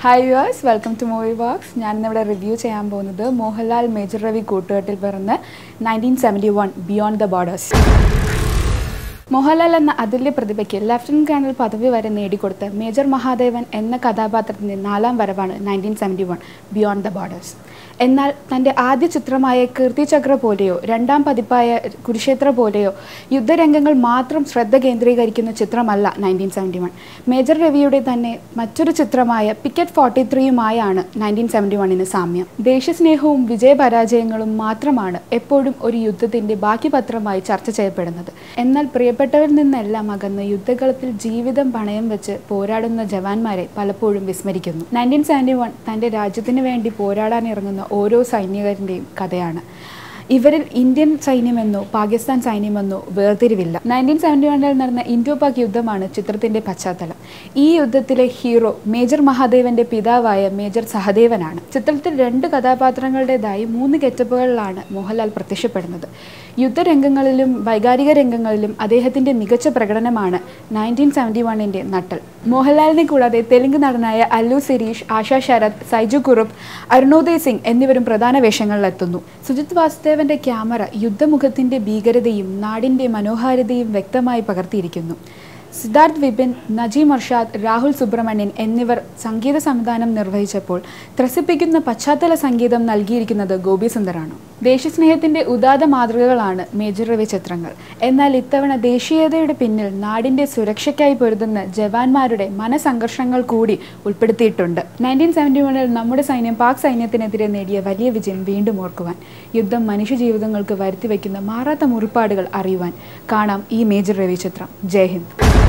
hi viewers welcome to movie box ഞാൻ ഇന്നിവിടെ review ചെയ്യാൻ പോകുന്നത് മോഹൻലാൽ മേജർ രവി കൂട്ടുകെട്ടിൽ പിറന്ന് nineteen seventy one beyond the borders Mohanlal എന്ന അതുല്യ പ്രതിഭയ്ക്ക് ലഫ്റ്റനന്റ് കേണൽ പദവി വരെ നേടിക്കൊടുത്ത മേജർ മഹാദേവൻ എന്ന കഥാപാത്രത്തിൻ്റെ നാലാം വരവാണ് nineteen seventy one beyond the borders എന്നാൽ തൻ്റെ ആദ്യ ചിത്രമായ കീർത്തിചക്ര പോലെയോ രണ്ടാം പതിപ്പായ കുരുക്ഷേത്ര പോലെയോ യുദ്ധരംഗങ്ങൾ മാത്രം ശ്രദ്ധ കേന്ദ്രീകരിക്കുന്ന ചിത്രമല്ല നയൻറ്റീൻ സെവൻറ്റി വൺ മേജർ രവിയുടെ തന്നെ മറ്റൊരു ചിത്രമായ പിക്കറ്റ് ഫോർട്ടി ത്രീയുമായാണ് നയൻറ്റീൻ സെവൻറ്റി വണ്ണിന് സാമ്യം ദേശസ്നേഹവും വിജയപരാജയങ്ങളും മാത്രമാണ് എപ്പോഴും ഒരു യുദ്ധത്തിൻ്റെ ബാക്കി പത്രമായി ചർച്ച ചെയ്യപ്പെടുന്നത് എന്നാൽ പ്രിയപ്പെട്ടവരിൽ നിന്നെല്ലാം അകന്ന് യുദ്ധകളത്തിൽ ജീവിതം പണയം വെച്ച് പോരാടുന്ന ജവാന്മാരെ പലപ്പോഴും വിസ്മരിക്കുന്നു നയൻറ്റീൻ സെവൻറ്റി വൺ തൻ്റെ രാജ്യത്തിന് വേണ്ടി പോരാടാൻ ഇറങ്ങുന്ന ഓരോ സൈനികരുടെയും കഥയാണ് ഇവരിൽ ഇന്ത്യൻ സൈന്യമെന്നോ പാകിസ്ഥാൻ സൈന്യമെന്നോ വേർതിരിവില്ല നയൻറ്റീൻ സെവൻറ്റി വണ്ണിൽ നടന്ന ഇൻഡോ പാക് യുദ്ധമാണ് ചിത്രത്തിൻ്റെ പശ്ചാത്തലം ഈ യുദ്ധത്തിലെ ഹീറോ മേജർ മഹാദേവന്റെ പിതാവായ മേജർ സഹദേവനാണ് ചിത്രത്തിൽ രണ്ട് കഥാപാത്രങ്ങളുടേതായി മൂന്ന് ഗെറ്റപ്പുകളിലാണ് മോഹൻലാൽ പ്രത്യക്ഷപ്പെടുന്നത് യുദ്ധരംഗങ്ങളിലും വൈകാരിക രംഗങ്ങളിലും അദ്ദേഹത്തിൻ്റെ മികച്ച പ്രകടനമാണ് നയൻറ്റീൻ സെവൻറ്റി വണ്ണിൻ്റെ നട്ടൽ മോഹൻലാലിനെ കൂടാതെ തെലുങ്ക് നടനായ അല്ലു സിരീഷ് ആശാ ശരത് സൈജു കുറുപ്പ് അരുണോദയ് സിംഗ് എന്നിവരും പ്രധാന വേഷങ്ങളിലെത്തുന്നു സുജിത് വാസുദേവന്റെ ക്യാമറ യുദ്ധമുഖത്തിന്റെ ഭീകരതയും നാടിന്റെ മനോഹാരിതയും വ്യക്തമായി പകർത്തിയിരിക്കുന്നു സിദ്ധാർത്ഥ് വിപിൻ നജീം അർഷാദ് രാഹുൽ സുബ്രഹ്മണ്യൻ എന്നിവർ സംഗീത സംവിധാനം നിർവഹിച്ചപ്പോൾ ത്രസിപ്പിക്കുന്ന പശ്ചാത്തല സംഗീതം നൽകിയിരിക്കുന്നത് ഗോപി സുന്ദറാണ് ദേശസ്നേഹത്തിന്റെ ഉദാത്ത മാതൃകകളാണ് മേജർ രവി ചിത്രങ്ങൾ എന്നാൽ ഇത്തവണ ദേശീയതയുടെ പിന്നിൽ നാടിന്റെ സുരക്ഷയ്ക്കായി പൊരുതുന്ന ജവാന്മാരുടെ മനസംഘർഷങ്ങൾ കൂടി ഉൾപ്പെടുത്തിയിട്ടുണ്ട് നയൻറ്റീൻ സെവൻറ്റി വണ്ണിൽ നമ്മുടെ സൈന്യം പാക് സൈന്യത്തിനെതിരെ നേടിയ വലിയ വിജയം വീണ്ടും ഓർക്കുവാൻ യുദ്ധം മനുഷ്യജീവിതങ്ങൾക്ക് വരുത്തിവെക്കുന്ന മാറാത്ത മുറിപ്പാടുകൾ അറിയുവാൻ കാണാം ഈ മേജർ രവി ചിത്രം ജയ് ഹിന്ദ്